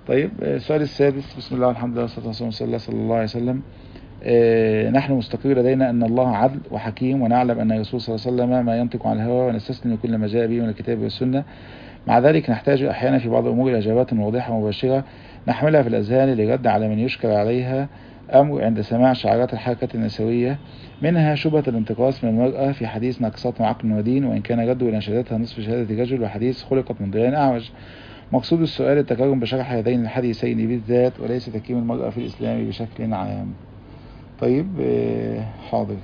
طيب السؤال السادس بسم الله والحمد لله والصلاة والسلام على رسول الله صلى الله عليه وسلم آه، نحن مستقر لدينا أن الله عدل وحكيم ونعلم أن الرسول صلى الله عليه وسلم ما ينطق عن الهوى ونستسلم لكل ما جاء به من الكتاب والسنة مع ذلك نحتاج أحيانا في بعض الأمور إلى إجابات واضحة ومباشرة نحملها في الأذهان لرد على من يشكل عليها أمر عند سماع شعارات الحركة النسوية منها شبهة الانتقاص من المرأة في حديث ناقصات عقل ودين وإن كان رد إلى شهادتها نصف شهادة رجل وحديث خلقت من ضلال أعوج مقصود السؤال التكرم بشرح هذين الحديثين بالذات وليس تكريم المرأة في الإسلام بشكل عام طيب آه، حاضر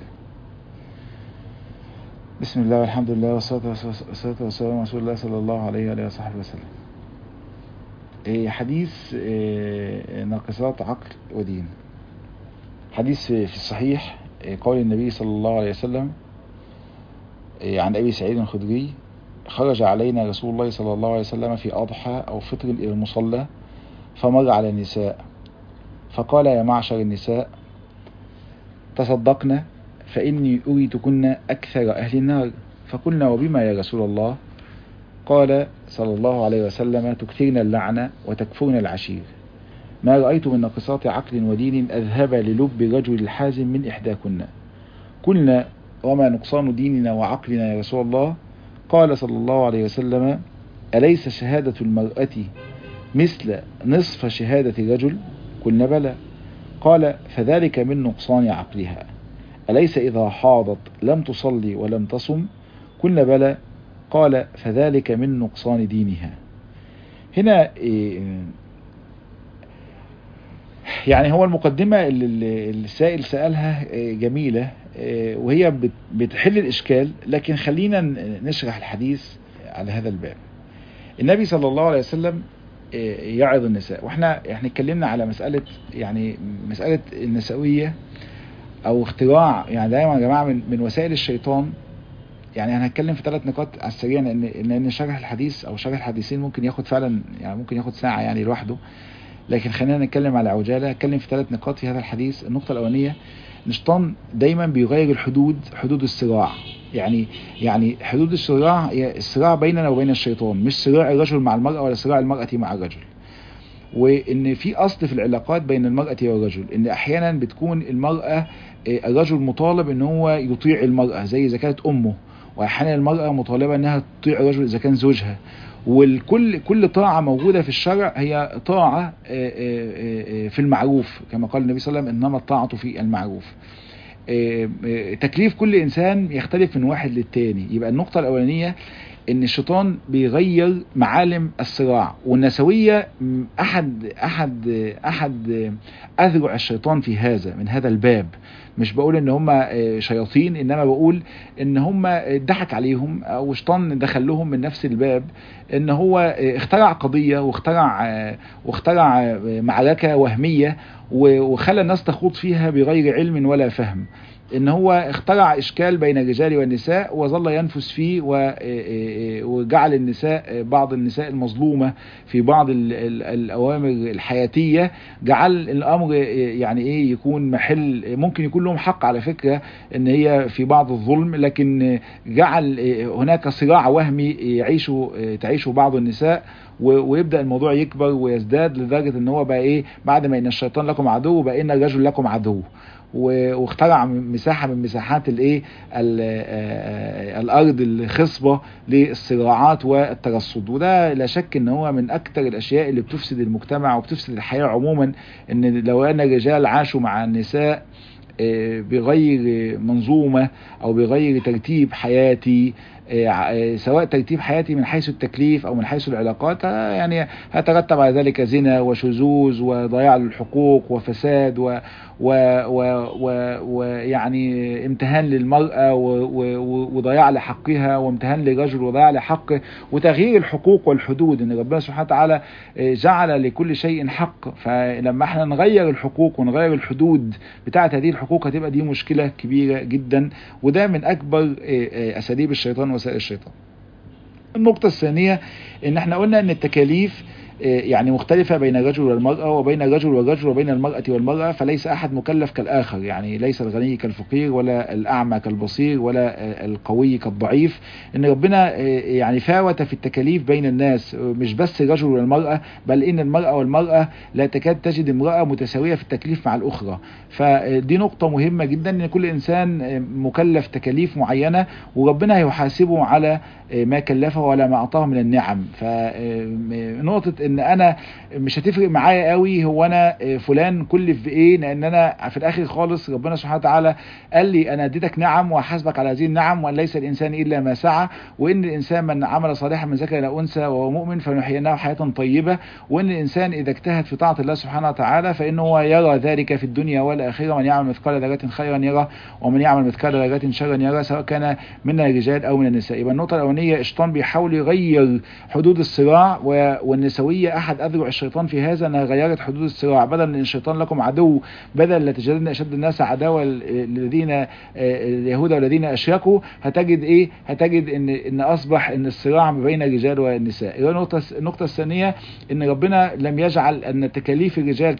بسم الله والحمد لله والصلاة والصلاة والسلام على رسول الله صلى الله عليه وآله وصحبه وسلم آه، حديث آه، ناقصات عقل ودين حديث في في الصحيح آه، قول النبي صلى الله عليه وسلم آه، عن أبي سعيد الخدري خرج علينا رسول الله صلى الله عليه وسلم في أضحى أو فطر إلى المصلى فمر على النساء فقال يا معشر النساء تصدقنا فإني أريتكن أكثر أهل النار فقلنا وبما يا رسول الله قال صلى الله عليه وسلم تكثرن اللعنة وتكفرن العشير ما رأيت من ناقصات عقل ودين أذهب للب رجل الحازم من إحداكن قلنا وما نقصان ديننا وعقلنا يا رسول الله قال صلى الله عليه وسلم أليس شهادة المرأة مثل نصف شهادة الرجل قلنا بلى قال فذلك من نقصان عقلها أليس إذا حاضت لم تصلي ولم تصم قلنا بلى قال فذلك من نقصان دينها هنا إيه، يعني هو المقدمة اللي اللي السائل سألها إيه، جميلة إيه، وهي بت- بتحل الإشكال لكن خلينا ن- نشرح الحديث على هذا الباب النبي صلى الله عليه وسلم إيه، يعظ النساء واحنا احنا اتكلمنا على مسألة يعني مسألة النسوية او اختراع يعني دايما يا جماعة من, من وسائل الشيطان يعني انا هتكلم في ثلاث نقاط على السريع لان لان شرح الحديث او شرح الحديثين ممكن ياخد فعلا يعني ممكن ياخد ساعة يعني لوحده لكن خلينا نتكلم على عجالة هتكلم في ثلاث نقاط في هذا الحديث النقطة الأولانية إن الشيطان دايما بيغير الحدود حدود الصراع يعني يعني حدود الصراع هي الصراع بيننا وبين الشيطان مش صراع الرجل مع المرأة ولا صراع المرأة مع الرجل وان في اصل في العلاقات بين المرأة والرجل ان احيانا بتكون المرأة آه، الرجل مطالب ان هو يطيع المرأة زي اذا كانت امه واحيانا المرأة مطالبة انها تطيع الرجل اذا كان زوجها والكل كل طاعة موجودة في الشرع هي طاعة آه، آه، آه، في المعروف كما قال النبي صلى الله عليه وسلم انما الطاعة في المعروف آه، آه، تكليف كل انسان يختلف من واحد للتاني يبقى النقطة الاولانية ان الشيطان بيغير معالم الصراع والنسوية م، احد احد احد اذرع الشيطان في هذا من هذا الباب مش بقول ان هم آه، شياطين انما بقول ان هم ضحك عليهم او شيطان دخل لهم من نفس الباب ان هو آه، اخترع قضية واخترع آه، واخترع آه، معركة وهمية و- وخلى الناس تخوض فيها بغير علم ولا فهم ان هو اخترع اشكال بين الرجال والنساء وظل ينفس فيه و- وجعل النساء بعض النساء المظلومة في بعض ال- ال- الاوامر الحياتية جعل الامر يعني ايه يكون محل ممكن يكون لهم حق على فكرة ان هي في بعض الظلم لكن جعل هناك صراع وهمي يعيشه تعيشه بعض النساء و- ويبدا الموضوع يكبر ويزداد لدرجه ان هو بقى ايه بعد ما ان الشيطان لكم عدو بقى ان الرجل لكم عدو و- واخترع مساحه من مساحات الايه ال- آه، آه، الارض الخصبه للصراعات والترصد وده لا شك ان هو من اكثر الاشياء اللي بتفسد المجتمع وبتفسد الحياه عموما ان لو ان الرجال عاشوا مع النساء آه، بغير منظومة أو بغير ترتيب حياتي آه، آه، سواء ترتيب حياتي من حيث التكليف أو من حيث العلاقات آه، يعني هترتب على ذلك زنا وشذوذ وضياع للحقوق وفساد و و و و ويعني امتهان للمرأة و- و- و- وضياع لحقها وامتهان للرجل وضياع لحقه وتغيير الحقوق والحدود ان ربنا سبحانه وتعالى آه، جعل لكل شيء حق فلما احنا نغير الحقوق ونغير الحدود بتاعت هذه الحقوق هتبقى دي مشكلة كبيرة جدا وده من اكبر آه، آه، اساليب الشيطان وسائل الشيطان النقطة الثانية ان احنا قلنا ان التكاليف يعني مختلفة بين الرجل والمرأة وبين الرجل والرجل وبين المرأة والمرأة فليس أحد مكلف كالآخر يعني ليس الغني كالفقير ولا الأعمى كالبصير ولا القوي كالضعيف إن ربنا يعني فاوت في التكاليف بين الناس مش بس الرجل والمرأة بل إن المرأة والمرأة لا تكاد تجد امرأة متساوية في التكليف مع الأخرى فدي نقطة مهمة جدا إن كل إنسان مكلف تكاليف معينة وربنا هيحاسبه على ما كلفه ولا ما أعطاه من النعم فنقطة إن أنا مش هتفرق معايا قوي هو أنا فلان كلف بإيه لأن أنا في الآخر خالص ربنا سبحانه وتعالى قال لي أنا اديتك نعم وأحاسبك على هذه النعم وأن ليس الإنسان إلا ما سعى وإن الإنسان من عمل صالحا من ذكر إلى أنثى وهو مؤمن فنحييناه حياة طيبة وإن الإنسان إذا اجتهد في طاعة الله سبحانه وتعالى فإنه يرى ذلك في الدنيا والآخرة من يعمل مثقال ذرة خيرا يرى ومن يعمل مثقال ذرة شرا يرى سواء كان من الرجال أو من النساء يبقى النقطة الأولانية الشيطان بيحاول يغير حدود الصراع والنسوية أحد أذرع الشيطان في هذا أنها غيرت حدود الصراع بدل أن الشيطان لكم عدو بدل لا تجدن أشد الناس عداوة الذين اليهود والذين أشركوا هتجد إيه هتجد إن إن أصبح إن الصراع ما بين الرجال والنساء النقطة النقطة الثانية إن ربنا لم يجعل أن تكاليف الرجال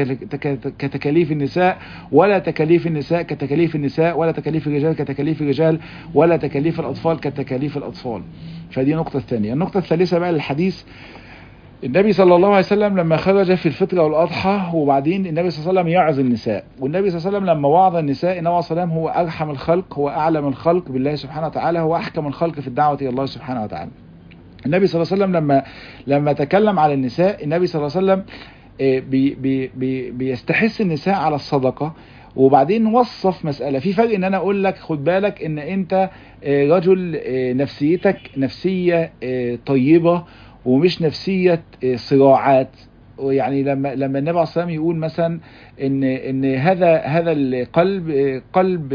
كتكاليف النساء ولا تكاليف النساء كتكاليف النساء ولا تكاليف الرجال كتكاليف الرجال ولا تكاليف الأطفال كتكاليف الأطفال فدي النقطة الثانية النقطة الثالثة بقى للحديث النبي صلى الله عليه وسلم لما خرج في الفطر والأضحى وبعدين النبي صلى الله عليه وسلم يعظ النساء والنبي صلى الله عليه وسلم لما وعظ النساء النبي صلى الله عليه وسلم هو أرحم الخلق هو أعلم الخلق بالله سبحانه وتعالى هو أحكم الخلق في الدعوة إلى الله سبحانه وتعالى النبي صلى الله عليه وسلم لما لما تكلم على النساء النبي صلى الله عليه وسلم بي بي بي بيستحث النساء على الصدقة وبعدين وصف مسألة في فرق ان انا اقول لك خد بالك ان انت رجل نفسيتك نفسية طيبة ومش نفسية صراعات ويعني لما لما النبي عليه الصلاه يقول مثلا ان ان هذا هذا القلب قلب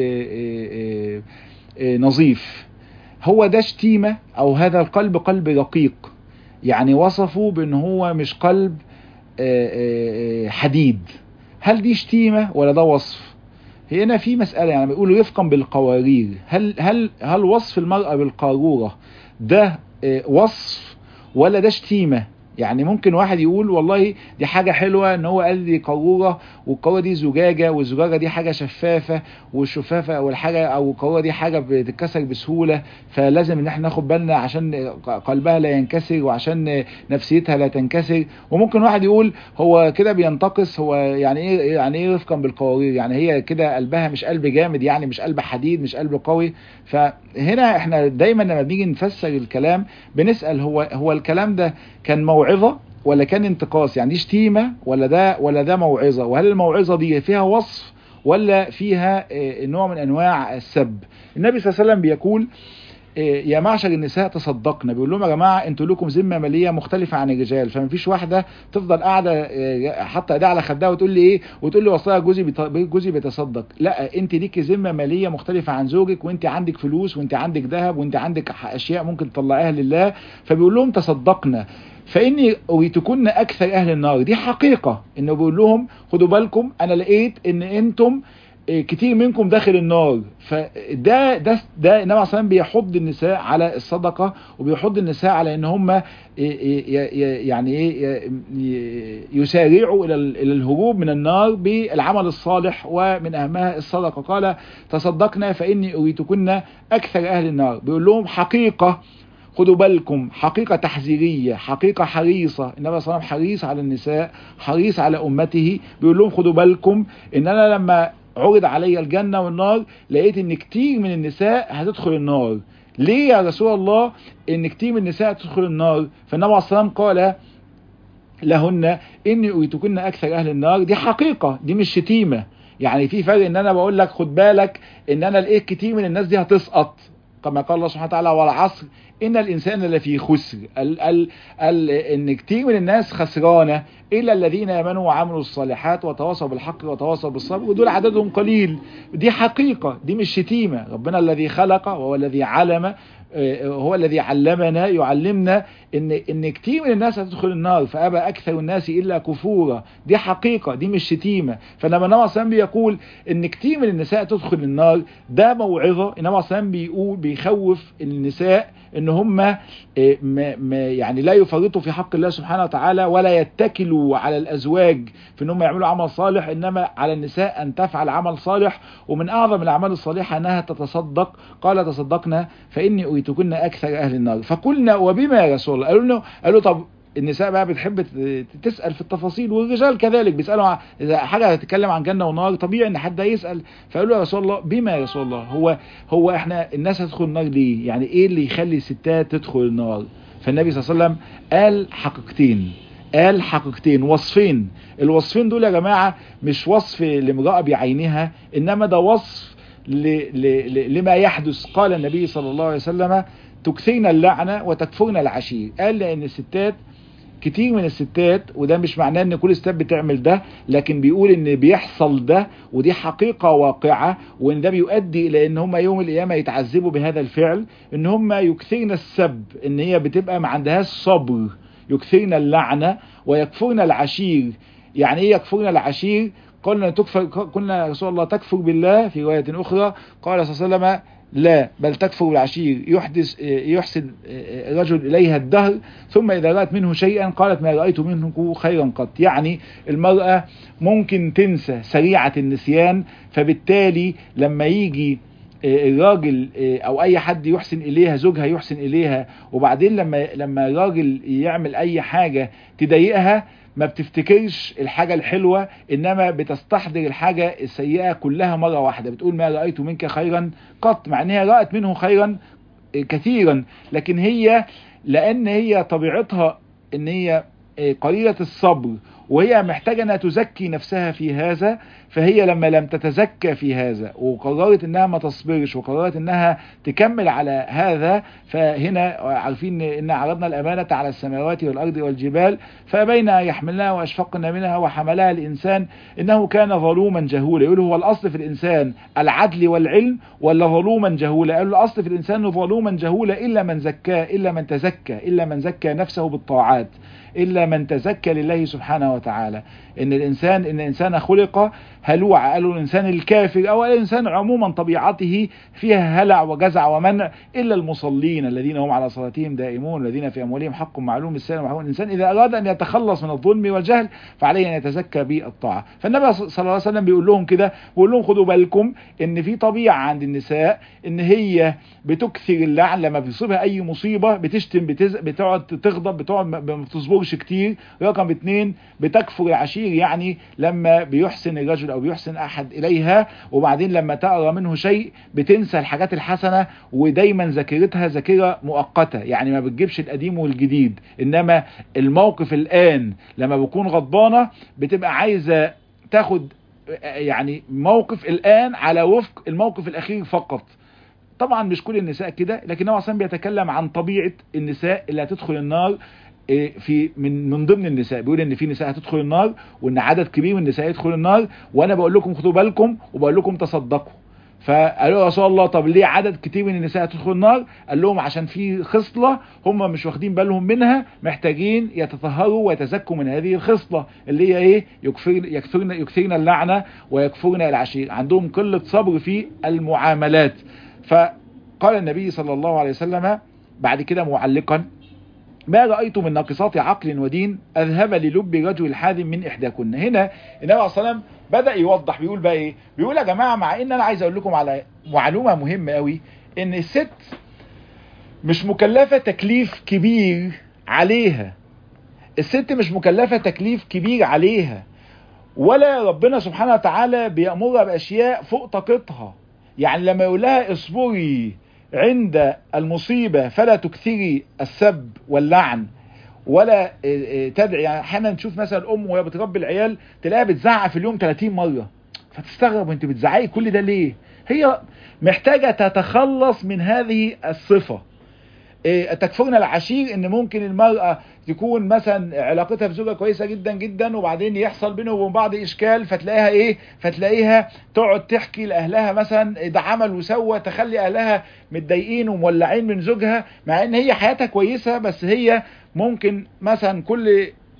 نظيف هو ده شتيمه او هذا القلب قلب رقيق يعني وصفه بان هو مش قلب حديد هل دي شتيمه ولا ده وصف هنا في مسألة يعني بيقولوا يفقا بالقوارير هل هل هل وصف المرأة بالقارورة ده وصف ولا ده شتيمة يعني ممكن واحد يقول والله دي حاجة حلوة ان هو قال لي قارورة والقارورة دي زجاجة والزجاجة دي حاجة شفافة والشفافة او الحاجة او القارورة دي حاجة بتتكسر بسهولة فلازم ان احنا ناخد بالنا عشان قلبها لا ينكسر وعشان نفسيتها لا تنكسر وممكن واحد يقول هو كده بينتقص هو يعني ايه يعني ايه رفقا بالقوارير يعني هي كده قلبها مش قلب جامد يعني مش قلب حديد مش قلب قوي فهنا احنا دايما لما بنيجي نفسر الكلام بنسأل هو هو الكلام ده كان موعظة ولا كان انتقاص يعني دي شتيمة ولا ده ولا ده موعظة وهل الموعظة دي فيها وصف ولا فيها نوع من انواع السب النبي صلى الله عليه وسلم بيقول يا معشر النساء تصدقنا بيقول لهم يا جماعه انتوا لكم ذمه ماليه مختلفه عن الرجال فما فيش واحده تفضل قاعده حاطه ايديها على خدها وتقول لي ايه وتقول لي والله جوزي جوزي بيتصدق لا انت ليكي ذمه ماليه مختلفه عن زوجك وانت عندك فلوس وانت عندك ذهب وانت عندك اشياء ممكن تطلعيها لله فبيقول لهم تصدقنا فاني اريتكن اكثر اهل النار دي حقيقه انه بيقول لهم خدوا بالكم انا لقيت ان انتم كتير منكم داخل النار فده ده ده النبي عليه بيحض النساء على الصدقه وبيحض النساء على ان هم يعني ايه يسارعوا الى الى الهروب من النار بالعمل الصالح ومن اهمها الصدقه قال تصدقنا فاني اريتكن اكثر اهل النار بيقول لهم حقيقه خدوا بالكم حقيقة تحذيرية حقيقة حريصة النبي صلى الله عليه وسلم حريص على النساء حريص على أمته بيقول لهم خدوا بالكم إن أنا لما عرض علي الجنة والنار لقيت ان كتير من النساء هتدخل النار ليه يا رسول الله ان كتير من النساء تدخل النار فالنبي عليه الصلاة والسلام قال لهن اني اريتكن اكثر اهل النار دي حقيقة دي مش شتيمة يعني في فرق ان انا بقول لك خد بالك ان انا لقيت كتير من الناس دي هتسقط كما قال الله سبحانه وتعالى والعصر ان الانسان لفي خسر ال ال ال ان كتير من الناس خسرانه الا الذين امنوا وعملوا الصالحات وتواصوا بالحق وتواصوا بالصبر ودول عددهم قليل دي حقيقه دي مش شتيمه ربنا الذي خلق وهو الذي علم هو الذي علمنا يعلمنا ان ان كتير من الناس هتدخل النار فابى اكثر الناس الا كفورا دي حقيقه دي مش شتيمه فلما النبي صلى بيقول ان كتير من النساء تدخل النار ده موعظه النبي صلى بيقول بيخوف النساء ان هم يعني لا يفرطوا في حق الله سبحانه وتعالى ولا يتكلوا على الازواج في ان هم يعملوا عمل صالح انما على النساء ان تفعل عمل صالح ومن اعظم الاعمال الصالحه انها تتصدق قال تصدقنا فاني اويتكن اكثر اهل النار فقلنا وبما يا رسول الله قالوا له قالوا طب النساء بقى بتحب تسال في التفاصيل والرجال كذلك بيسالوا اذا حاجه هتتكلم عن جنه ونار طبيعي ان حد يسال فقالوا يا رسول الله بما يا رسول الله هو هو احنا الناس هتدخل النار ليه يعني ايه اللي يخلي الستات تدخل النار فالنبي صلى الله عليه وسلم قال حقيقتين قال حقيقتين وصفين الوصفين دول يا جماعه مش وصف لامراه بعينها انما ده وصف ل ل لما يحدث قال النبي صلى الله عليه وسلم تكثرن اللعنه وتكفرن العشير قال لان الستات كتير من الستات وده مش معناه ان كل الستات بتعمل ده لكن بيقول ان بيحصل ده ودي حقيقة واقعة وان ده بيؤدي الى ان هم يوم القيامة يتعذبوا بهذا الفعل ان هم يكثرن السب ان هي بتبقى ما عندهاش صبر يكثرن اللعنة ويكفرن العشير يعني ايه يكفرن العشير قلنا تكفر قلنا يا رسول الله تكفر بالله في رواية اخرى قال صلى الله عليه وسلم لا بل تكفر العشير يحدث يحسن الرجل إليها الدهر ثم إذا رأت منه شيئا قالت ما رأيت منه خيرا قط يعني المرأة ممكن تنسى سريعة النسيان فبالتالي لما يجي الراجل او اي حد يحسن اليها زوجها يحسن اليها وبعدين لما لما الراجل يعمل اي حاجة تضايقها ما بتفتكرش الحاجة الحلوة انما بتستحضر الحاجة السيئة كلها مرة واحدة بتقول ما رأيت منك خيرا قط مع انها رأت منه خيرا كثيرا لكن هي لان هي طبيعتها ان هي قليلة الصبر وهي محتاجة انها تزكي نفسها في هذا فهي لما لم تتزكى في هذا وقررت انها ما تصبرش وقررت انها تكمل على هذا فهنا عارفين ان عرضنا الامانة على السماوات والارض والجبال فبين يحملناها واشفقنا منها وحملها الانسان انه كان ظلوما جهولا يقول هو الاصل في الانسان العدل والعلم ولا ظلوما جهولا قال الاصل في الانسان ظلوما جهولا الا من زكاه الا من تزكى الا من زكى نفسه بالطاعات إلا من تزكى لله سبحانه وتعالى إن الإنسان إن الإنسان خلق هلوع قالوا الإنسان الكافر أو الإنسان عموما طبيعته فيها هلع وجزع ومنع إلا المصلين الذين هم على صلاتهم دائمون الذين في أموالهم حق معلوم السلام وحقوق الإنسان إذا أراد أن يتخلص من الظلم والجهل فعليه أن يتزكى بالطاعة فالنبي صلى الله عليه وسلم بيقول لهم كده بيقول لهم خدوا بالكم إن في طبيعة عند النساء إن هي بتكثر اللعن لما بيصيبها أي مصيبة بتشتم بتز... بتقعد تغضب بتقعد ما بتصبرش كتير رقم اتنين بتكفر العشير يعني لما بيحسن الرجل او بيحسن احد اليها وبعدين لما تقرا منه شيء بتنسى الحاجات الحسنه ودايما ذاكرتها ذاكره مؤقته يعني ما بتجيبش القديم والجديد انما الموقف الان لما بكون غضبانه بتبقى عايزه تاخد يعني موقف الان على وفق الموقف الاخير فقط طبعا مش كل النساء كده لكن هو اصلا بيتكلم عن طبيعه النساء اللي هتدخل النار في من من ضمن النساء بيقول ان في نساء هتدخل النار وان عدد كبير من النساء يدخل النار وانا بقول لكم خدوا بالكم وبقول لكم تصدقوا فقالوا يا رسول الله طب ليه عدد كتير من النساء هتدخل النار قال لهم عشان في خصلة هم مش واخدين بالهم منها محتاجين يتطهروا ويتزكوا من هذه الخصلة اللي هي ايه يكفر يكثرن يكثرن اللعنة ويكفرن العشير عندهم قلة صبر في المعاملات فقال النبي صلى الله عليه وسلم بعد كده معلقا ما رأيت من ناقصات عقل ودين أذهب للب رجل حازم من إحداكن هنا النبي عليه الصلاة والسلام بدأ يوضح بيقول بقى إيه بيقول يا جماعة مع إن أنا عايز أقول لكم على معلومة مهمة قوي إن الست مش مكلفة تكليف كبير عليها الست مش مكلفة تكليف كبير عليها ولا ربنا سبحانه وتعالى بيأمرها بأشياء فوق طاقتها يعني لما يقول لها اصبري عند المصيبة فلا تكثري السب واللعن ولا تدعي يعني احيانا نشوف مثلا الام وهي بتربي العيال تلاقيها بتزعق في اليوم 30 مرة فتستغرب انت بتزعقي كل ده ليه هي محتاجة تتخلص من هذه الصفة تكفرن العشير ان ممكن المرأة تكون مثلا علاقتها بزوجها كويسة جدا جدا وبعدين يحصل بينه وبين بعض اشكال فتلاقيها ايه فتلاقيها تقعد تحكي لاهلها مثلا ده عمل وسوى تخلي اهلها متضايقين ومولعين من زوجها مع ان هي حياتها كويسة بس هي ممكن مثلا كل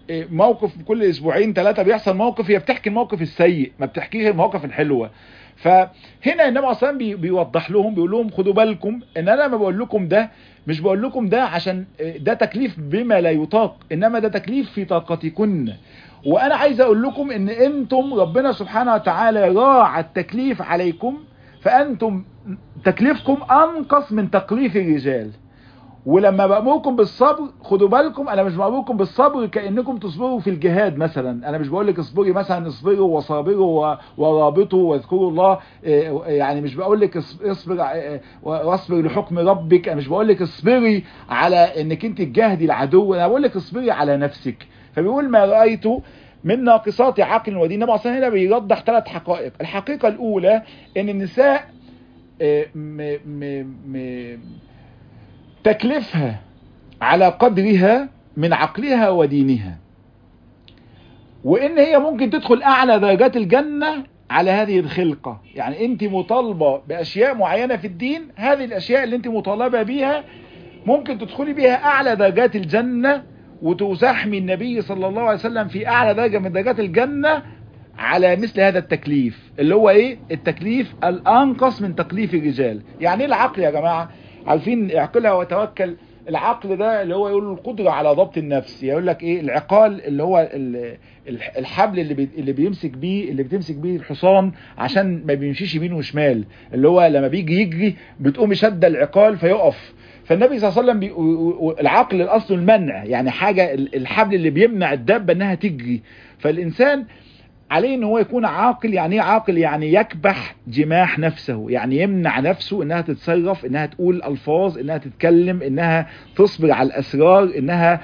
موقف كل اسبوعين ثلاثة بيحصل موقف هي بتحكي الموقف السيء ما بتحكيش المواقف الحلوة فهنا النبي عليه بي بيوضح لهم بيقول لهم خدوا بالكم ان انا ما بقول لكم ده مش بقول لكم ده عشان ده تكليف بما لا يطاق انما ده تكليف في طاقتكن وانا عايز اقول لكم ان انتم ربنا سبحانه وتعالى راعى التكليف عليكم فانتم تكليفكم انقص من تكليف الرجال ولما بأمركم بالصبر خدوا بالكم انا مش بأمركم بالصبر كأنكم تصبروا في الجهاد مثلا انا مش بقول لك اصبري مثلا اصبروا وصابروا ورابطوا واذكروا الله يعني مش بقول لك اصبر واصبر لحكم ربك انا مش بقول لك اصبري على انك انت تجاهدي العدو انا بقول لك اصبري على نفسك فبيقول ما رأيته من ناقصات عقل ودين النبي صلى هنا بيوضح ثلاث حقائق الحقيقة الأولى ان النساء م م م تكلفها على قدرها من عقلها ودينها وان هي ممكن تدخل اعلى درجات الجنة على هذه الخلقة يعني انت مطالبة باشياء معينة في الدين هذه الاشياء اللي انت مطالبة بيها ممكن تدخلي بيها اعلى درجات الجنة وتزاحمي النبي صلى الله عليه وسلم في اعلى درجة من درجات الجنة على مثل هذا التكليف اللي هو ايه التكليف الانقص من تكليف الرجال يعني ايه العقل يا جماعة عارفين اعقلها وتوكل العقل ده اللي هو يقول القدرة على ضبط النفس يقول لك ايه العقال اللي هو الحبل اللي بي اللي بيمسك بيه اللي بتمسك بيه الحصان عشان ما بيمشيش يمين وشمال اللي هو لما بيجي يجري بتقوم شده العقال فيقف فالنبي صلى الله عليه وسلم بي... العقل الاصل المنع يعني حاجة الحبل اللي بيمنع الدابة انها تجري فالانسان عليه ان هو يكون عاقل يعني ايه عاقل يعني يكبح جماح نفسه يعني يمنع نفسه انها تتصرف انها تقول الفاظ انها تتكلم انها تصبر على الاسرار انها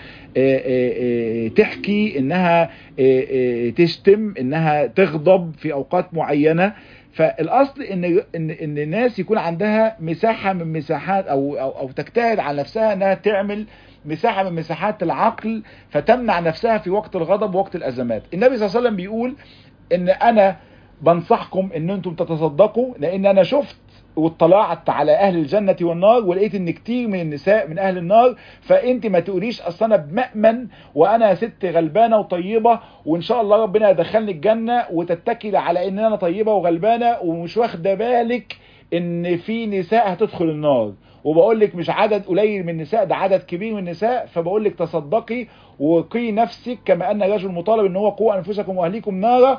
تحكي انها تشتم انها تغضب في اوقات معينة فالاصل ان ان ان الناس يكون عندها مساحه من مساحات او او, أو تجتهد على نفسها انها تعمل مساحه من مساحات العقل فتمنع نفسها في وقت الغضب ووقت الازمات النبي صلى الله عليه وسلم بيقول ان انا بنصحكم ان انتم تتصدقوا لان انا شفت واطلعت على اهل الجنة والنار ولقيت ان كتير من النساء من اهل النار فانت ما تقوليش اصل انا بمأمن وانا ست غلبانة وطيبة وان شاء الله ربنا يدخلني الجنة وتتكل على ان انا طيبة وغلبانة ومش واخدة بالك ان في نساء هتدخل النار وبقول لك مش عدد قليل من النساء ده عدد كبير من النساء فبقول لك تصدقي وقي نفسك كما ان الرجل مطالب ان هو قوا انفسكم واهليكم نارا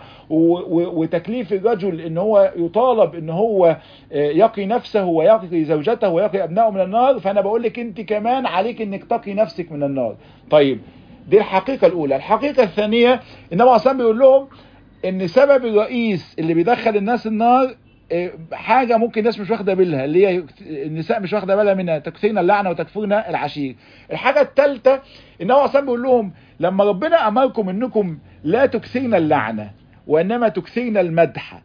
وتكليف الرجل ان هو يطالب ان هو يقي نفسه ويقي زوجته ويقي ابنائه من النار فانا بقول لك انت كمان عليك انك تقي نفسك من النار طيب دي الحقيقة الاولى الحقيقة الثانية النبي عليه بيقول لهم ان سبب الرئيس اللي بيدخل الناس النار حاجة ممكن الناس مش واخدة بالها اللي هي النساء مش واخدة بالها منها تكثيرنا اللعنة وتكفرنا العشير الحاجة الثالثة ان هو اصلا بيقول لهم لما ربنا امركم انكم لا تكثرنا اللعنة وانما تكثرنا المدح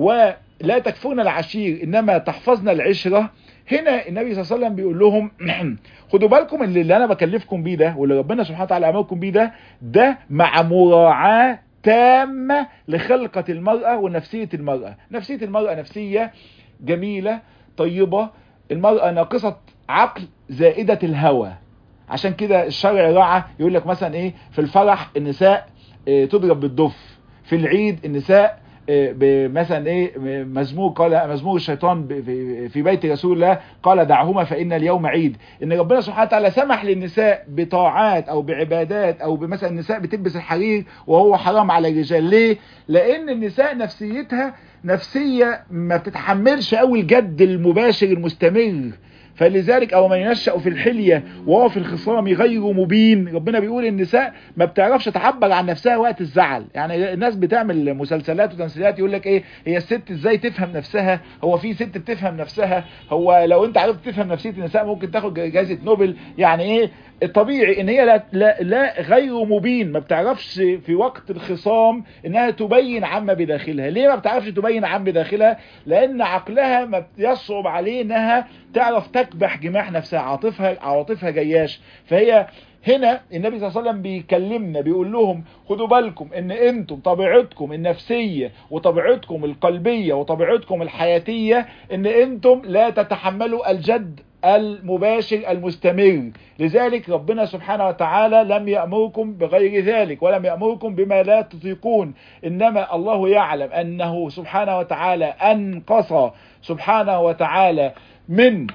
ولا تكفرنا العشير انما تحفظنا العشرة هنا النبي صلى الله عليه وسلم بيقول لهم خدوا بالكم اللي, اللي انا بكلفكم بيه ده واللي ربنا سبحانه وتعالى امركم بيه ده ده مع مراعاة تامة لخلقة المرأة ونفسية المرأة نفسية المرأة نفسية جميلة طيبة المرأة ناقصة عقل زائدة الهوى عشان كده الشرع رعى يقول لك مثلا ايه في الفرح النساء إيه تضرب بالدف في العيد النساء مثلا ايه مزمور قال مزمور الشيطان في بيت رسول الله قال دعهما فان اليوم عيد ان ربنا سبحانه وتعالى سمح للنساء بطاعات او بعبادات او مثلا النساء بتلبس الحرير وهو حرام على الرجال ليه لان النساء نفسيتها نفسية ما بتتحملش قوي الجد المباشر المستمر فلذلك او من ينشأ في الحلية وهو في الخصام غير مبين ربنا بيقول النساء ما بتعرفش تعبر عن نفسها وقت الزعل يعني الناس بتعمل مسلسلات وتمثيلات يقول لك ايه هي الست ازاي تفهم نفسها هو في ست بتفهم نفسها هو لو انت عرفت تفهم نفسية النساء ممكن تاخد جائزة نوبل يعني ايه الطبيعي ان هي لا, لا, لا غير مبين ما بتعرفش في وقت الخصام انها تبين عما بداخلها ليه ما بتعرفش تبين عما بداخلها لان عقلها ما يصعب عليه انها تعرف تكبح جماح نفسها عاطفها عواطفها جياش فهي هنا النبي صلى الله عليه وسلم بيكلمنا بيقول لهم خدوا بالكم ان انتم طبيعتكم النفسية وطبيعتكم القلبية وطبيعتكم الحياتية ان انتم لا تتحملوا الجد المباشر المستمر لذلك ربنا سبحانه وتعالى لم يأمركم بغير ذلك ولم يأمركم بما لا تطيقون إنما الله يعلم أنه سبحانه وتعالى أنقص سبحانه وتعالى من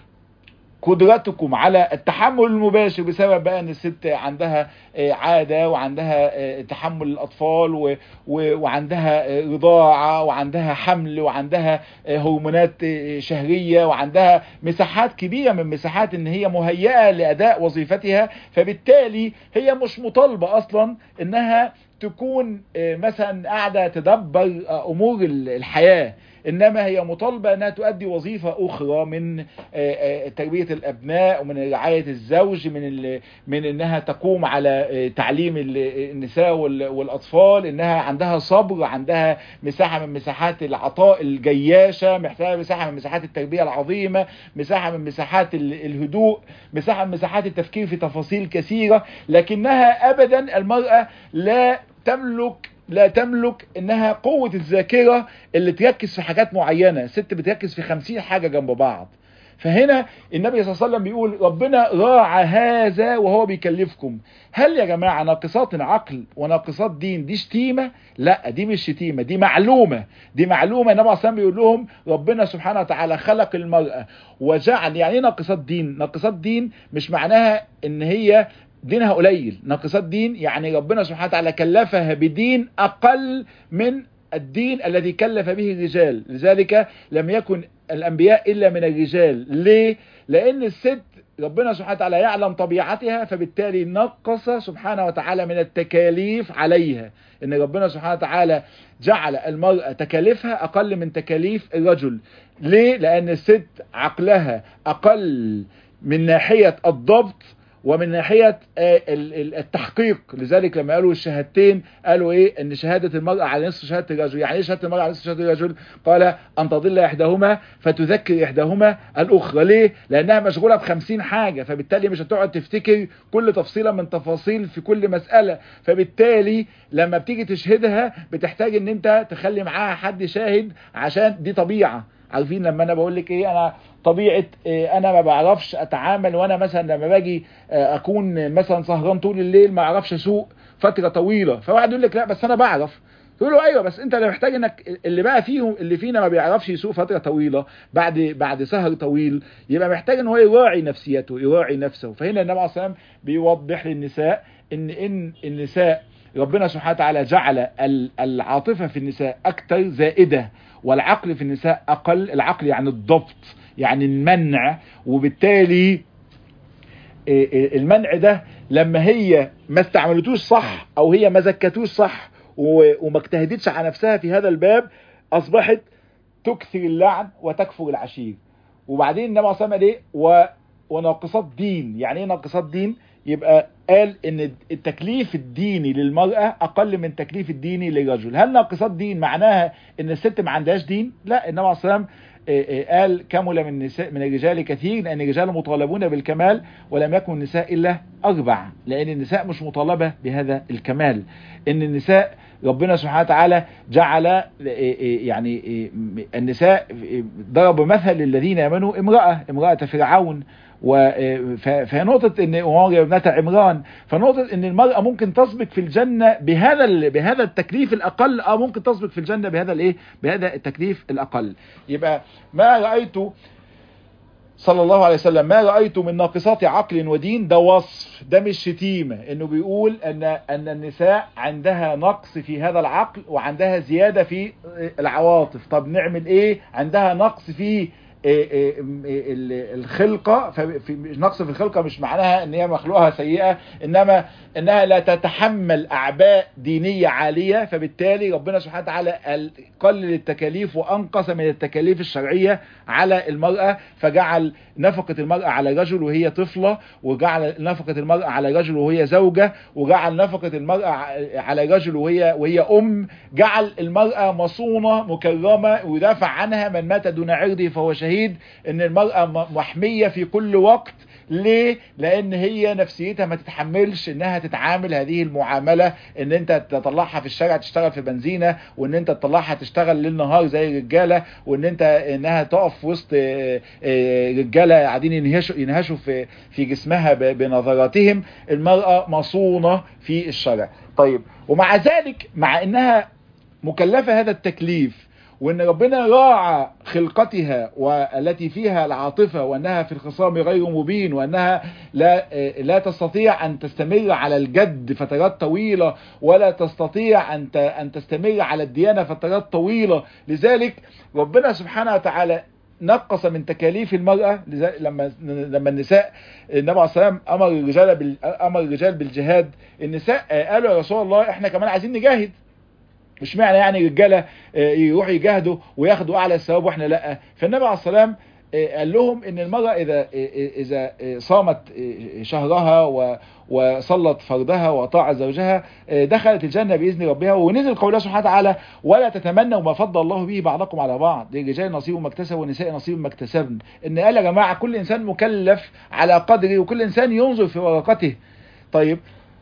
قدرتكم على التحمل المباشر بسبب بقى ان الست عندها عاده وعندها تحمل الاطفال وعندها رضاعه وعندها حمل وعندها هرمونات شهريه وعندها مساحات كبيره من مساحات ان هي مهيئه لاداء وظيفتها فبالتالي هي مش مطالبه اصلا انها تكون مثلا قاعده تدبر امور الحياه انما هي مطالبه انها تؤدي وظيفه اخرى من تربيه الابناء ومن رعايه الزوج من من انها تقوم على تعليم النساء والاطفال انها عندها صبر عندها مساحه من مساحات العطاء الجياشه محتاجه مساحه من مساحات التربيه العظيمه مساحه من مساحات الهدوء مساحه من مساحات التفكير في تفاصيل كثيره لكنها ابدا المراه لا تملك لا تملك انها قوة الذاكرة اللي تركز في حاجات معينة ست بتركز في خمسين حاجة جنب بعض فهنا النبي صلى الله عليه وسلم بيقول ربنا راعى هذا وهو بيكلفكم هل يا جماعة ناقصات عقل وناقصات دين دي شتيمة لا دي مش شتيمة دي معلومة دي معلومة النبي صلى الله عليه وسلم بيقول لهم ربنا سبحانه وتعالى خلق المرأة وجعل يعني ايه ناقصات دين ناقصات دين مش معناها ان هي دينها قليل ناقصات دين يعني ربنا سبحانه وتعالى كلفها بدين أقل من الدين الذي كلف به الرجال لذلك لم يكن الأنبياء إلا من الرجال ليه؟ لأن الست ربنا سبحانه وتعالى يعلم طبيعتها فبالتالي نقص سبحانه وتعالى من التكاليف عليها ان ربنا سبحانه وتعالى جعل المرأة تكاليفها اقل من تكاليف الرجل ليه لان الست عقلها اقل من ناحية الضبط ومن ناحية التحقيق لذلك لما قالوا الشهادتين قالوا ايه ان شهادة المرأة على نصف شهادة الرجل يعني ايه شهادة المرأة على نصف شهادة الرجل قال ان تضل احداهما فتذكر احداهما الاخرى ليه لانها مشغولة بخمسين حاجة فبالتالي مش هتقعد تفتكر كل تفصيلة من تفاصيل في كل مسألة فبالتالي لما بتيجي تشهدها بتحتاج ان انت تخلي معاها حد شاهد عشان دي طبيعة عارفين لما انا بقول لك ايه انا طبيعه إيه انا ما بعرفش اتعامل وانا مثلا لما باجي اكون مثلا سهران طول الليل ما اعرفش اسوق فتره طويله فواحد يقول لك لا بس انا بعرف تقول له ايوه بس انت اللي محتاج انك اللي بقى فيهم اللي فينا ما بيعرفش يسوق فتره طويله بعد بعد سهر طويل يبقى محتاج ان هو يراعي نفسيته يراعي نفسه فهنا النبي عليه الصلاه والسلام بيوضح للنساء ان ان النساء ربنا سبحانه وتعالى جعل العاطفه في النساء اكثر زائده والعقل في النساء اقل العقل يعني الضبط يعني المنع وبالتالي المنع ده لما هي ما استعملتوش صح او هي ما زكتوش صح وما اجتهدتش على نفسها في هذا الباب اصبحت تكثر اللعن وتكفر العشير وبعدين النبي صلى الله عليه وسلم ايه و... وناقصات دين يعني ايه ناقصات دين يبقى قال ان التكليف الديني للمرأة اقل من التكليف الديني للرجل هل ناقصات دين معناها ان الست ما عندهاش دين لا النبي عليه الصلاه قال كمل من النساء من الرجال كثير لان الرجال مطالبون بالكمال ولم يكن النساء الا اربع لان النساء مش مطالبه بهذا الكمال ان النساء ربنا سبحانه وتعالى جعل يعني النساء ضرب مثل للذين امنوا امراه امراه فرعون فهي نقطة ان ومريم ابنة عمران فنقطة ان المرأة ممكن تسبق في الجنة بهذا بهذا التكليف الاقل او ممكن تسبق في الجنة بهذا الايه بهذا التكليف الاقل يبقى ما رأيت صلى الله عليه وسلم ما رأيت من ناقصات عقل ودين ده وصف ده مش شتيمة انه بيقول ان ان النساء عندها نقص في هذا العقل وعندها زيادة في العواطف طب نعمل ايه عندها نقص في الخلقة في نقص في الخلقة مش معناها ان هي مخلوقها سيئة انما انها لا تتحمل اعباء دينية عالية فبالتالي ربنا سبحانه وتعالى قلل التكاليف وانقص من التكاليف الشرعية على المرأة فجعل نفقة المرأة على رجل وهي طفلة وجعل نفقة المرأة على رجل وهي زوجة وجعل نفقة المرأة على رجل وهي وهي ام جعل المرأة مصونة مكرمة ويدافع عنها من مات دون عرضه فهو شهيد ان المرأة محمية في كل وقت ليه لان هي نفسيتها ما تتحملش انها تتعامل هذه المعامله ان انت تطلعها في الشارع تشتغل في بنزينه وان انت تطلعها تشتغل ليل نهار زي الرجاله وان انت انها تقف وسط آه، آه، رجاله قاعدين ينهشوا ينهشوا في في جسمها ب- بنظراتهم المراه مصونه في الشرع طيب ومع ذلك مع انها مكلفه هذا التكليف وان ربنا راعى خلقتها والتي فيها العاطفه وانها في الخصام غير مبين وانها لا لا تستطيع ان تستمر على الجد فترات طويله ولا تستطيع ان ت- ان تستمر على الديانه فترات طويله لذلك ربنا سبحانه وتعالى نقص من تكاليف المرأة لذا- لما لما النساء النبي عليه الصلاة والسلام أمر الرجال بال... أمر الرجال بالجهاد النساء آه، قالوا يا رسول الله احنا كمان عايزين نجاهد مش معنى يعني رجاله آه، يروحوا يجاهدوا وياخدوا اعلى الثواب واحنا لا فالنبي عليه الصلاه والسلام آه، قال لهم ان المراه اذا آه، آه، اذا آه، صامت آه، شهرها و وصلت فرضها وطاعت زوجها آه، دخلت الجنه باذن ربها ونزل قوله سبحانه وتعالى ولا تتمنوا ما فضل الله به بعضكم على بعض للرجال نصيب ما اكتسب والنساء نصيب ما اكتسبن ان قال يا جماعه كل انسان مكلف على قدره وكل انسان ينظر في ورقته طيب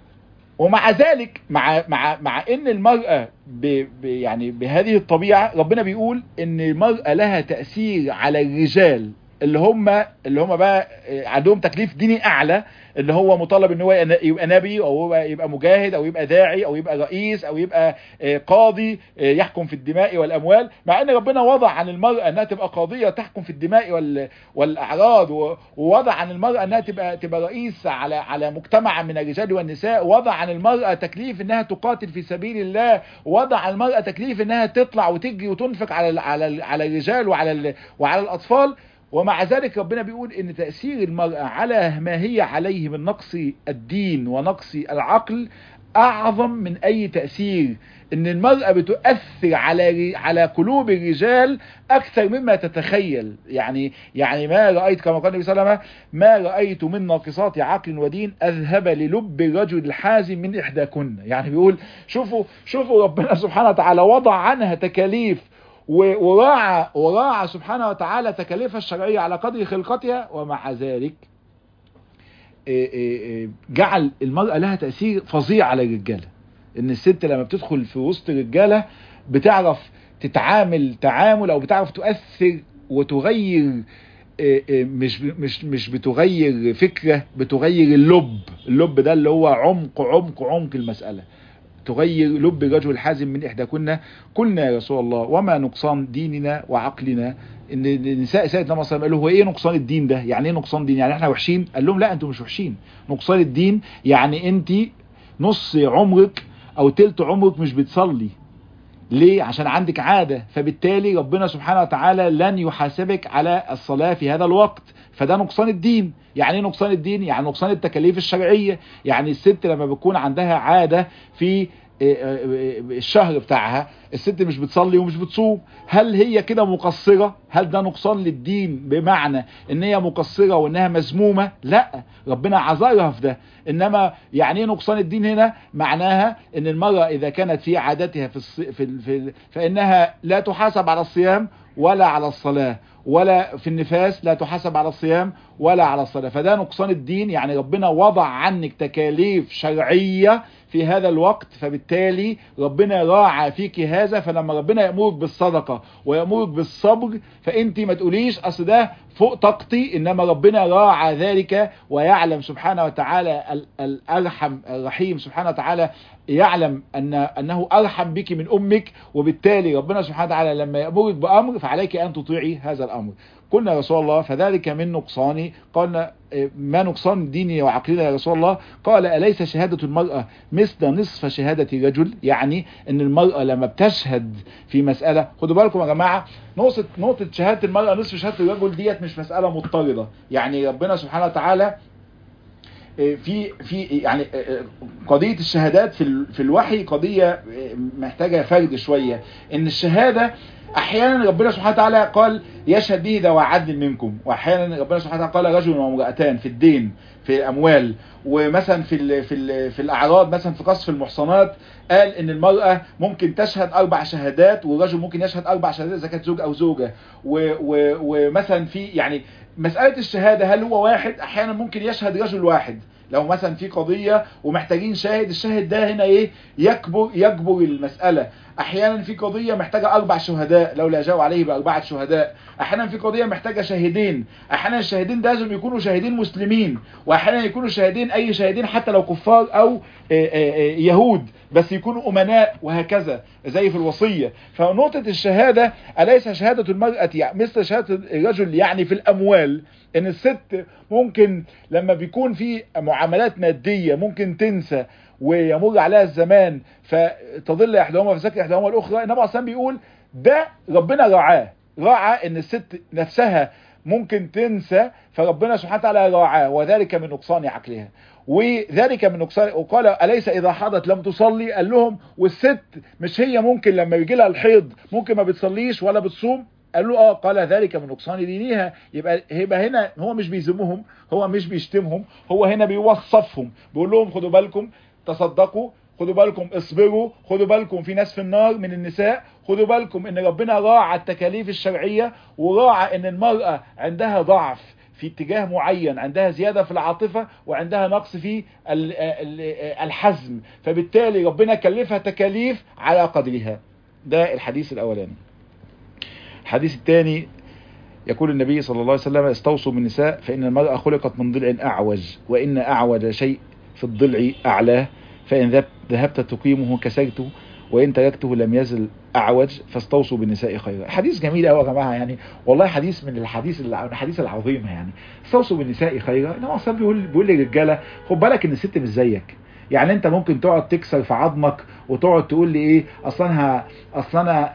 ومع ذلك مع مع مع ان المراه ب ب يعني بهذه الطبيعه ربنا بيقول ان المراه لها تاثير على الرجال اللي هم اللي هم بقى عندهم تكليف ديني اعلى اللي هو مطالب ان هو يبقى نبي او هو يبقى مجاهد او يبقى داعي او يبقى رئيس او يبقى قاضي يحكم في الدماء والاموال مع ان ربنا وضع عن المراه انها تبقى قاضيه تحكم في الدماء وال والاعراض ووضع عن المراه انها تبقى تبقى رئيس على على مجتمع من الرجال والنساء وضع عن المراه تكليف انها تقاتل في سبيل الله وضع عن المراه تكليف انها تطلع وتجري وتنفق على على على الرجال وعلى وعلى الاطفال ومع ذلك ربنا بيقول ان تأثير المرأة على ما هي عليه من نقص الدين ونقص العقل اعظم من اي تأثير ان المرأة بتؤثر على على قلوب الرجال اكثر مما تتخيل يعني يعني ما رأيت كما قال النبي صلى الله عليه وسلم ما رأيت من ناقصات عقل ودين اذهب للب الرجل الحازم من احداكن يعني بيقول شوفوا شوفوا ربنا سبحانه وتعالى وضع عنها تكاليف وراعى وراعى سبحانه وتعالى تكاليفها الشرعية على قدر خلقتها ومع ذلك جعل المرأة لها تأثير فظيع على الرجالة ان الست لما بتدخل في وسط الرجالة بتعرف تتعامل تعامل او بتعرف تؤثر وتغير مش مش مش بتغير فكرة بتغير اللب اللب ده اللي هو عمق عمق عمق المسألة تغير لب الرجل الحازم من إحداكن قلنا يا رسول الله وما نقصان ديننا وعقلنا ان النساء سيدنا النبي صلى الله عليه وسلم قالوا هو ايه نقصان الدين ده يعني ايه نقصان دين يعني احنا وحشين قال لهم لا انتم مش وحشين نقصان الدين يعني انت نص عمرك او تلت عمرك مش بتصلي ليه عشان عندك عادة فبالتالي ربنا سبحانه وتعالى لن يحاسبك على الصلاة في هذا الوقت فده نقصان الدين يعني ايه نقصان الدين يعني نقصان التكاليف الشرعية يعني الست لما بتكون عندها عادة في الشهر بتاعها الست مش بتصلي ومش بتصوم هل هي كده مقصرة هل ده نقصان للدين بمعنى ان هي مقصرة وانها مذمومة لا ربنا عذرها في ده انما يعني ايه نقصان الدين هنا معناها ان المرأة اذا كانت في عادتها في, الص... في, ال... في ال... فانها لا تحاسب على الصيام ولا على الصلاة ولا في النفاس لا تحاسب على الصيام ولا على الصلاة فده نقصان الدين يعني ربنا وضع عنك تكاليف شرعية في هذا الوقت فبالتالي ربنا راعى فيك هذا فلما ربنا يأمرك بالصدقة ويأمرك بالصبر فانت ما تقوليش اصل ده فوق طاقتي انما ربنا راعى ذلك ويعلم سبحانه وتعالى الارحم الرحيم سبحانه وتعالى يعلم ان انه ارحم بك من امك وبالتالي ربنا سبحانه وتعالى لما يأمرك بامر فعليك ان تطيعي هذا الامر قلنا يا رسول الله فذلك من نقصاني قلنا ما نقصان ديني وعقلنا يا رسول الله قال أليس شهادة المرأة مثل نصف شهادة الرجل يعني ان المرأة لما بتشهد في مسألة خدوا بالكم يا جماعة نقطة نقطة شهادة المرأة نصف شهادة الرجل ديت مش مسألة مضطردة يعني ربنا سبحانه وتعالى في في يعني قضيه الشهادات في في الوحي قضيه محتاجه فرد شويه ان الشهاده احيانا ربنا سبحانه وتعالى قال يشهد به ذوى عدل منكم واحيانا ربنا سبحانه وتعالى قال رجل وامرأتان في الدين في الاموال ومثلا في ال في ال في الاعراض مثلا في قصف المحصنات قال ان المرأة ممكن تشهد اربع شهادات والرجل ممكن يشهد اربع شهادات اذا كانت زوج او زوجة و- و- ومثلا في يعني مسألة الشهادة هل هو واحد احيانا ممكن يشهد رجل واحد لو مثلا في قضية ومحتاجين شاهد الشاهد ده هنا ايه يكبر يكبر المسألة احيانا في قضية محتاجة اربع شهداء لو لا جاءوا عليه باربعة شهداء احيانا في قضية محتاجة شاهدين احيانا الشاهدين ده لازم يكونوا شاهدين مسلمين واحيانا يكونوا شاهدين اي شاهدين حتى لو كفار او آه، آه، آه، يهود بس يكونوا امناء وهكذا زي في الوصية فنقطة الشهادة اليس شهادة المرأة يعني مثل شهادة الرجل يعني في الاموال ان الست ممكن لما بيكون في معاملات مادية ممكن تنسى ويمر عليها الزمان فتضل احداهما فذكر احداهما الاخرى انما اصلا بيقول ده ربنا راعاه راعى ان الست نفسها ممكن تنسى فربنا سبحانه وتعالى راعاه وذلك من نقصان عقلها وذلك من نقصان وقال اليس اذا حضت لم تصلي قال لهم والست مش هي ممكن لما يجي لها الحيض ممكن ما بتصليش ولا بتصوم قال له اه قال ذلك من نقصان دينها يبقى يبقى هنا هو مش بيذمهم هو مش بيشتمهم هو هنا بيوصفهم بيقول لهم خدوا بالكم تصدقوا خدوا بالكم اصبروا خدوا بالكم في ناس في النار من النساء خدوا بالكم ان ربنا راعى التكاليف الشرعية وراعى ان المرأة عندها ضعف في اتجاه معين عندها زيادة في العاطفة وعندها نقص في ال- ال- الحزم فبالتالي ربنا كلفها تكاليف على قدرها ده الحديث الاولاني الحديث الثاني يقول النبي صلى الله عليه وسلم استوصوا بالنساء فإن المرأة خلقت من ضلع أعوج وإن أعوج شيء في الضلع أعلاه فإن ذهب- ذهبت تقيمه كسرته وإن تركته لم يزل أعوج فاستوصوا بالنساء خيرا حديث جميل قوي يا جماعة يعني والله حديث من الحديث الع- الحديث العظيمة يعني استوصوا بالنساء خيرا إنما أصلا بيقول بيقول للرجالة خد بالك إن الست مش زيك يعني انت ممكن تقعد تكسر في عظمك وتقعد تقول لي ايه اصلا انا اصلا انا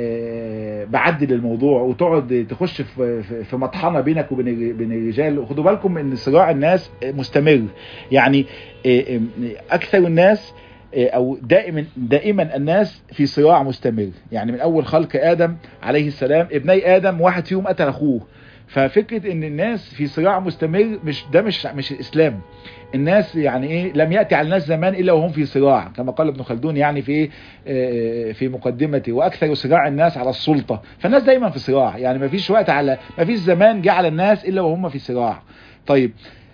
آه، بعدل الموضوع وتقعد تخش في في- في مطحنه بينك وبين الر- بين الرجال خدوا بالكم ان صراع الناس مستمر يعني آه، آه، اكثر الناس آه، او دائما دائما الناس في صراع مستمر يعني من اول خلق ادم عليه السلام ابني ادم واحد فيهم قتل اخوه ففكره ان الناس في صراع مستمر مش ده مش مش الاسلام الناس يعني ايه لم ياتي على الناس زمان الا وهم في صراع كما قال ابن خلدون يعني في ايه آه، في مقدمته واكثر صراع الناس على السلطه فالناس دايما في صراع يعني ما فيش وقت على ما فيش زمان جه على الناس الا وهم في صراع طيب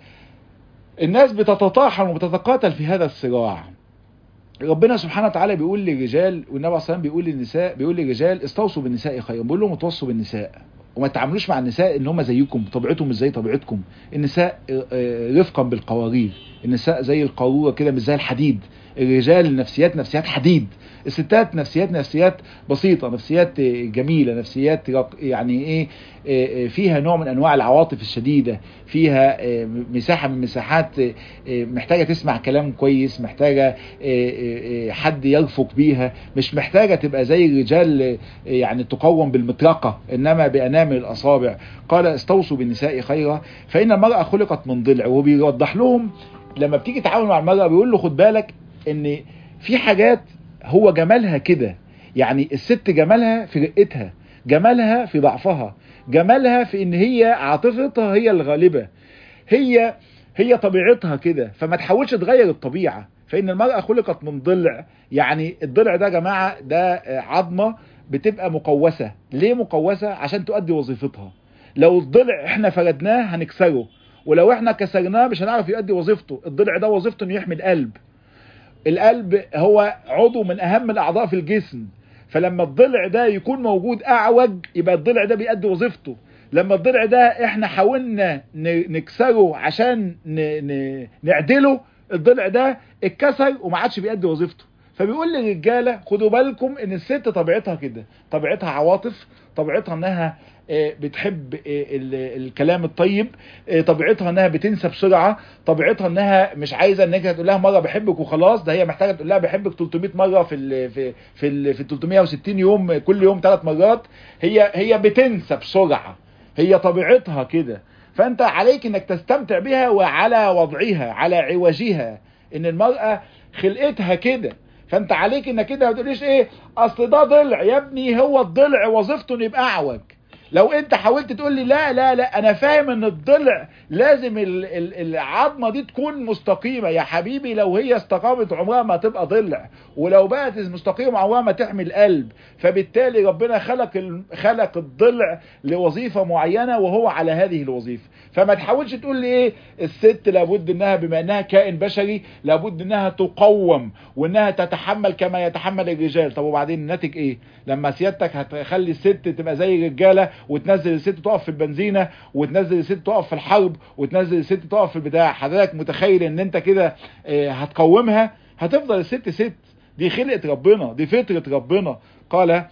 الناس بتتطاحن وبتتقاتل في هذا الصراع ربنا سبحانه وتعالى بيقول للرجال والنبي عليه الصلاه والسلام بيقول للنساء بيقول للرجال استوصوا بالنساء خيرا بيقول لهم اتوصوا بالنساء وما تعاملوش مع النساء ان هم زيكم طبيعتهم مش زي طبيعتكم النساء آه، آه، رفقا بالقوارير النساء زي القاروره كده مش زي الحديد الرجال نفسيات نفسيات حديد الستات نفسيات نفسيات بسيطه نفسيات آه، جميله نفسيات رق- يعني ايه آه، آه، فيها نوع من انواع العواطف الشديده فيها آه، مساحه من مساحات آه، آه، محتاجه تسمع كلام كويس محتاجه آه، آه، آه، حد يرفق بيها مش محتاجه تبقى زي الرجال آه، يعني تقوم بالمطرقه انما بانامل الاصابع قال استوصوا بالنساء خيرا فان المراه خلقت من ضلع وبيوضح لهم لما بتيجي تتعامل مع المراه بيقول له خد بالك ان في حاجات هو جمالها كده يعني الست جمالها في رقتها جمالها في ضعفها جمالها في ان هي عاطفتها هي الغالبة هي هي طبيعتها كده فما تحاولش تغير الطبيعة فان المرأة خلقت من ضلع يعني الضلع ده يا جماعة ده آه، عظمة بتبقى مقوسة ليه مقوسة عشان تؤدي وظيفتها لو الضلع احنا فردناه هنكسره ولو احنا كسرناه مش هنعرف يؤدي وظيفته الضلع ده وظيفته انه يحمي القلب القلب هو عضو من اهم الاعضاء في الجسم فلما الضلع ده يكون موجود اعوج يبقى الضلع ده بيأدي وظيفته لما الضلع ده احنا حاولنا ن- نكسره عشان ن- ن- نعدله الضلع ده اتكسر وما عادش بيأدي وظيفته فبيقول للرجاله خدوا بالكم ان الست طبيعتها كده طبيعتها عواطف طبيعتها انها آه، بتحب آه، ال- الكلام الطيب آه، طبيعتها انها بتنسى بسرعه طبيعتها انها مش عايزه انك تقول لها مره بحبك وخلاص ده هي محتاجه تقول لها بحبك 300 مره في ال في في ال في 360 يوم كل يوم ثلاث مرات هي هي بتنسى بسرعه هي طبيعتها كده فانت عليك انك تستمتع بها وعلى وضعها على عوجها ان المرأة خلقتها كده فانت عليك انك كده ما تقوليش ايه اصل ده ضلع يا ابني هو الضلع وظيفته انه يبقى اعوج لو انت حاولت تقول لي لا لا لا انا فاهم ان الضلع لازم ال- ال- العظمه دي تكون مستقيمه يا حبيبي لو هي استقامت عمرها ما تبقى ضلع ولو بقت مستقيمه عمرها ما تحمل قلب فبالتالي ربنا خلق ال- خلق الضلع لوظيفه معينه وهو على هذه الوظيفه فما تحاولش تقول لي ايه الست لابد انها بما انها كائن بشري لابد انها تقوم وانها تتحمل كما يتحمل الرجال طب وبعدين الناتج ايه لما سيادتك هتخلي الست تبقى زي الرجاله وتنزل الست تقف في البنزينه وتنزل الست تقف في الحرب وتنزل الست تقف في البتاع حضرتك متخيل ان انت كده آه، هتقومها هتفضل الست ست دي خلقة ربنا دي فطرة ربنا قال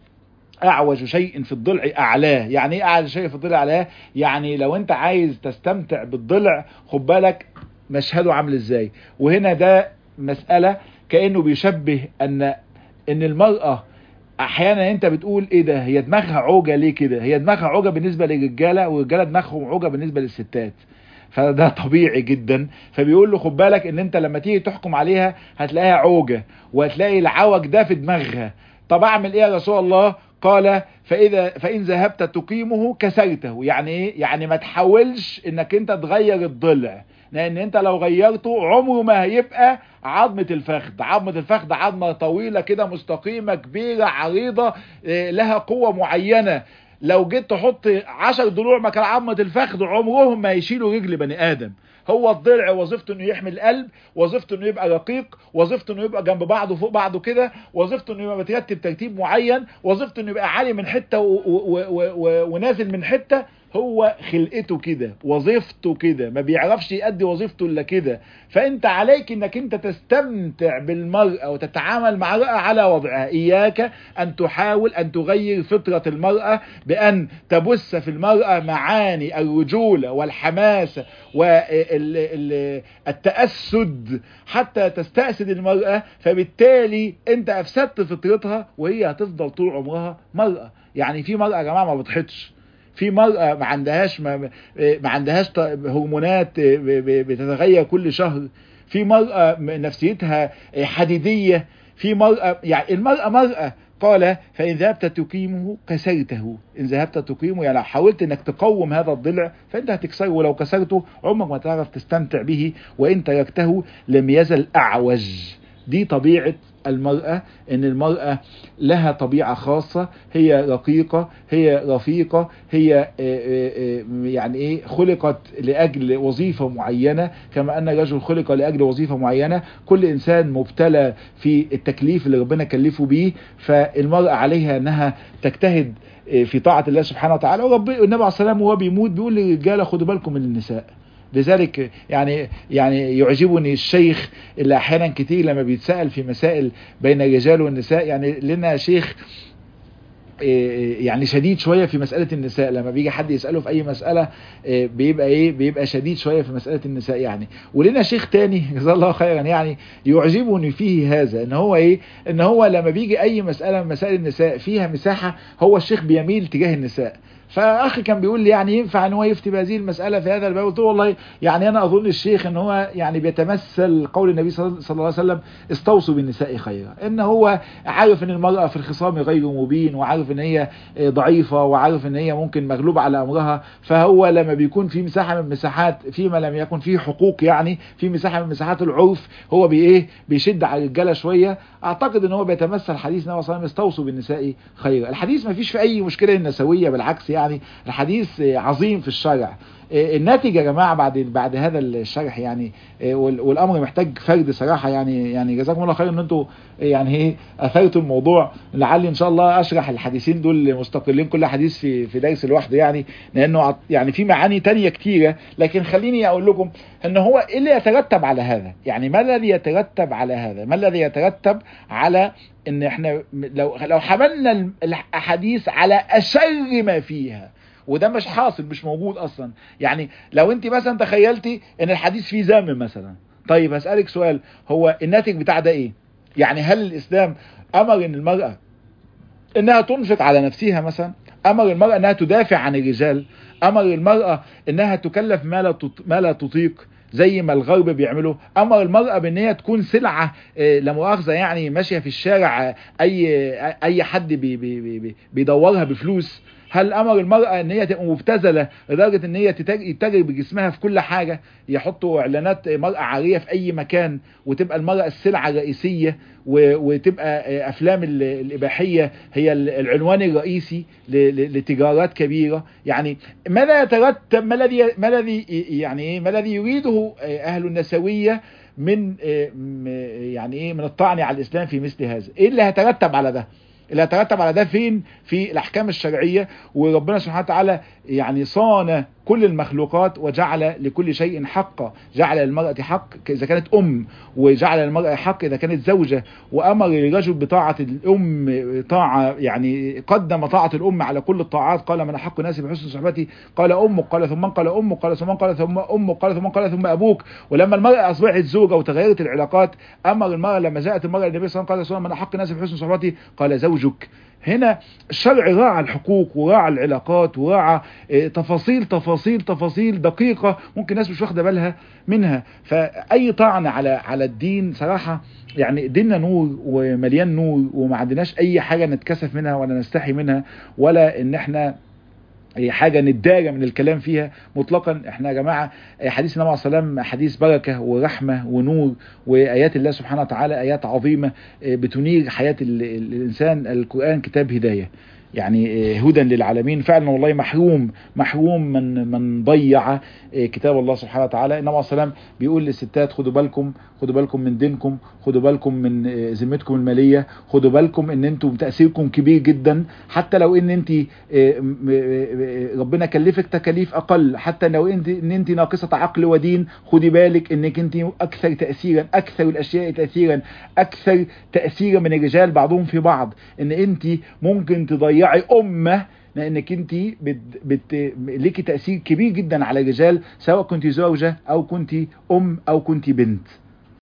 اعوج شيء في الضلع اعلاه يعني ايه اعوج شيء في الضلع اعلاه يعني لو انت عايز تستمتع بالضلع خد بالك مشهده عامل ازاي وهنا ده مسألة كأنه بيشبه ان ان المرأة احيانا انت بتقول ايه ده هي دماغها عوجة ليه كده هي دماغها عوجة بالنسبة للرجالة والرجالة دماغهم عوجة بالنسبة للستات فده طبيعي جدا فبيقول له خد بالك ان انت لما تيجي تحكم عليها هتلاقيها عوجة وهتلاقي العوج ده في دماغها طب اعمل ايه يا رسول الله قال فاذا فان ذهبت تقيمه كسرته يعني ايه يعني ما تحاولش انك انت تغير الضلع لان انت لو غيرته عمره ما هيبقى عظمة الفخذ عظمة الفخذ عظمة طويلة كده مستقيمة كبيرة عريضة إيه، لها قوة معينة لو جيت تحط عشر ضلوع مكان عظمة الفخذ عمرهم ما يشيلوا رجل بني ادم هو الضلع وظيفته انه يحمي القلب وظيفته انه يبقى رقيق وظيفته انه يبقى جنب بعضه فوق بعضه كده وظيفته انه يبقى مترتب ترتيب معين وظيفته انه يبقى عالي من حته و و و و ونازل من حته هو خلقته كده وظيفته كده ما بيعرفش يأدي وظيفته الا كده فانت عليك انك انت تستمتع بالمرأة وتتعامل مع المرأة على وضعها اياك ان تحاول ان تغير فطرة المرأة بان تبث في المرأة معاني الرجولة والحماسة والتأسد حتى تستأسد المرأة فبالتالي انت افسدت فطرتها وهي هتفضل طول عمرها مرأة يعني في مرأة يا جماعة ما بتحطش في مرأة ما عندهاش ما, ما عندهاش ط- هرمونات ب- ب- بتتغير كل شهر في مرأة نفسيتها حديدية في مرأة يعني المرأة مرأة قال فإن ذهبت تقيمه كسرته إن ذهبت تقيمه يعني لو حاولت إنك تقوم هذا الضلع فأنت هتكسره ولو كسرته عمرك ما تعرف تستمتع به وإن تركته لم يزل أعوج دي طبيعة المرأة ان المرأة لها طبيعة خاصة هي رقيقة هي رفيقة هي آه، آه، آه، يعني ايه خلقت لاجل وظيفة معينة كما ان الرجل خلق لاجل وظيفة معينة كل انسان مبتلى في التكليف اللي ربنا كلفه بيه فالمرأة عليها انها تجتهد آه، في طاعة الله سبحانه وتعالى ورب النبي عليه الصلاة والسلام وهو بيموت بيقول للرجالة خدوا بالكم من النساء لذلك يعني يعني يعجبني الشيخ اللي احيانا كتير لما بيتسال في مسائل بين الرجال والنساء يعني لنا شيخ إيه يعني شديد شويه في مساله النساء لما بيجي حد يساله في اي مساله إيه بيبقى ايه بيبقى شديد شويه في مساله النساء يعني ولنا شيخ تاني جزاه الله خيرا يعني يعجبني فيه هذا ان هو ايه ان هو لما بيجي اي مساله من مسائل النساء فيها مساحه هو الشيخ بيميل تجاه النساء فاخي كان بيقول لي يعني ينفع ان هو يفتي بهذه المساله في هذا الباب قلت له والله يعني انا اظن الشيخ ان هو يعني بيتمثل قول النبي صلى الله عليه وسلم استوصوا بالنساء خيرا ان هو عارف ان المراه في الخصام غير مبين وعارف ان هي ضعيفه وعارف ان هي ممكن مغلوبه على امرها فهو لما بيكون في مساحه من مساحات فيما لم يكن فيه حقوق يعني في مساحه من مساحات العرف هو بايه بيشد على الرجاله شويه اعتقد ان هو بيتمثل حديث النبي صلى الله عليه وسلم استوصوا بالنساء خيرا الحديث ما فيش في اي مشكله النسويه بالعكس يعني الحديث عظيم في الشرع الناتج يا جماعه بعد بعد هذا الشرح يعني والامر محتاج فرد صراحه يعني يعني جزاكم الله خير ان انتم يعني ايه اثرتوا الموضوع لعلي ان شاء الله اشرح الحديثين دول مستقلين كل حديث في في درس لوحده يعني لانه يعني في معاني تانية كتيره لكن خليني اقول لكم ان هو ايه اللي يترتب على هذا يعني ما الذي يترتب على هذا ما الذي يترتب على ان احنا لو لو حملنا الاحاديث على اشر ما فيها وده مش حاصل مش موجود اصلا يعني لو انت مثلا تخيلتي ان الحديث فيه ذم مثلا طيب هسألك سؤال هو الناتج بتاع ده ايه يعني هل الاسلام امر ان المرأة انها تنفق على نفسها مثلا امر المرأة انها تدافع عن الرجال امر المرأة انها تكلف ما لا ما لا تطيق زي ما الغرب بيعملوا امر المرأة بان هي تكون سلعة آه، لا مؤاخذة يعني ماشية في الشارع آه، اي اي حد بي بي بي بي- بيدورها بفلوس هل امر المرأة ان هي تبقى مبتذلة لدرجة ان هي تتاج- يتاجر بجسمها في كل حاجة يحطوا اعلانات مرأة عارية في اي مكان وتبقى المرأة السلعة الرئيسية و- وتبقى افلام ال- الاباحية هي ال- العنوان الرئيسي ل- ل- لتجارات كبيرة يعني ماذا يترتب ما الذي ما الذي يعني ايه ما الذي يريده اهل النسوية من آه، م- يعني ايه من الطعن على الاسلام في مثل هذا ايه اللي هيترتب على ده اللي هيترتب على ده فين في الاحكام الشرعيه وربنا سبحانه وتعالى يعني صان كل المخلوقات وجعل لكل شيء حقا جعل للمرأة حق إذا كانت أم وجعل للمرأة حق إذا كانت زوجة وأمر الرجل بطاعة الأم طاعة يعني قدم طاعة الأم على كل الطاعات قال من أحق الناس بحسن صحبتي قال أمك قال ثم من قال أمك قال ثم من قال ثم أمك قال ثم من قال ثم أبوك ولما المرأة أصبحت زوجة وتغيرت العلاقات أمر المرأة لما جاءت المرأة للنبي صلى الله عليه وسلم قال من أحق الناس بحسن صحبتي قال زوجك هنا الشرع راعى الحقوق وراعى العلاقات وراعى آه، تفاصيل تفاصيل تفاصيل دقيقة ممكن الناس مش واخدة بالها منها فأي طعن على على الدين صراحة يعني ديننا نور ومليان نور وما عندناش أي حاجة نتكسف منها ولا نستحي منها ولا إن احنا هي حاجة ندارة من الكلام فيها مطلقا احنا يا جماعة حديث النبي عليه السلام حديث بركة ورحمة ونور وآيات الله سبحانه وتعالى آيات عظيمة بتنير حياة ال- ال- الإنسان القرآن كتاب هداية يعني هدى للعالمين فعلا والله محروم محروم من من ضيع كتاب الله سبحانه وتعالى النبي عليه السلام بيقول للستات خدوا بالكم خدوا بالكم من دينكم خدوا بالكم من ذمتكم الماليه خدوا بالكم ان انتم تاثيركم كبير جدا حتى لو ان انت ربنا كلفك تكاليف اقل حتى لو انت ان انت ناقصه عقل ودين خدي بالك انك انت اكثر تاثيرا اكثر الاشياء تاثيرا اكثر تاثيرا من الرجال بعضهم في بعض ان انت ممكن تضيعي امه لانك انت بت... بت... ليكي تاثير كبير جدا على الرجال سواء كنت زوجه او كنت ام او كنت بنت